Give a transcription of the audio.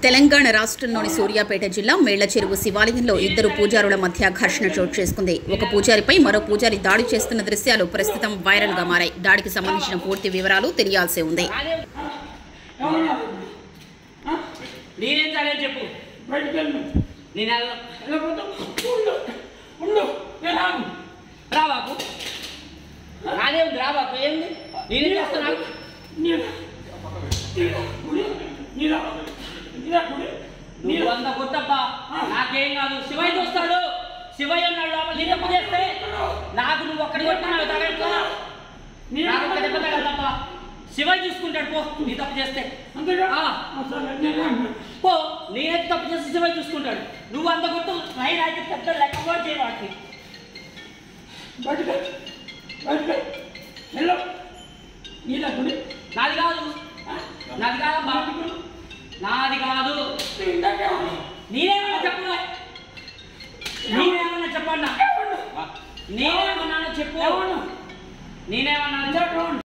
తెలంగాణ రాష్ట్రంలోని సూర్యాపేట జిల్లా మేళ్ల చెరువు శివాలయంలో ఇద్దరు పూజారుల మధ్య ఘర్షణ చోటు చేసుకుంది ఒక పూజారిపై మరో పూజారి దాడి చేస్తున్న దృశ్యాలు ప్రస్తుతం వైరల్ గా మారాయి దాడికి సంబంధించిన పూర్తి వివరాలు తెలియాల్సి ఉంది నేనేం చాలని చెప్పు బయటికి వెళ్ళు నేను వెళ్ళను. వెళ్ళకపోతే ఉండు ఉండు నేను రాను రా బాపు నాదే ఉంది రా బాపు ఏంది నేనేం చేస్తున్నాను నీరా నీరా గుడి నీరా నీరా గుడి నువ్వు అంత కొత్తప్ప నాకేం కాదు శివయ్య చూస్తాడు శివయ్య ఉన్నాడు లోపల నీ తప్పు చేస్తే నాకు నువ్వు ఒక్కడి కొట్టినావు తగలతో నాకు ఒక్క దెబ్బ తగలదప్ప శివయ్య చూసుకుంటాడు పో నీ తప్పు చేస్తే అంతేగా ఆ. ఆ, సరే నేను రాను. పో నేనైతే తప్పు చేస్తే శివయ్య చూసుకుంటాడు నువ్వు అంత కొట్టు రైడ్ అయితే పెద్ద లెక్క కూడా చేయవాడికి బయటికి వెళ్ళు. బయటికి వెళ్ళు. వెళ్ళు నీరా గుడి నాది కాదు ఆ? నాది కాదమ్మా బయటికి వెళ్ళు. నాది కాదు నువ్వు ఇందాకే ఉన్నావు. నేనేమన్నా చెప్పు నేనేమన్నా చెప్పన్నా ఎవరు? నేనేమన్నానో చెప్పు ఎవరు? నేనేమన్నానో ఇందాక చెప్పు ఉన్నావు.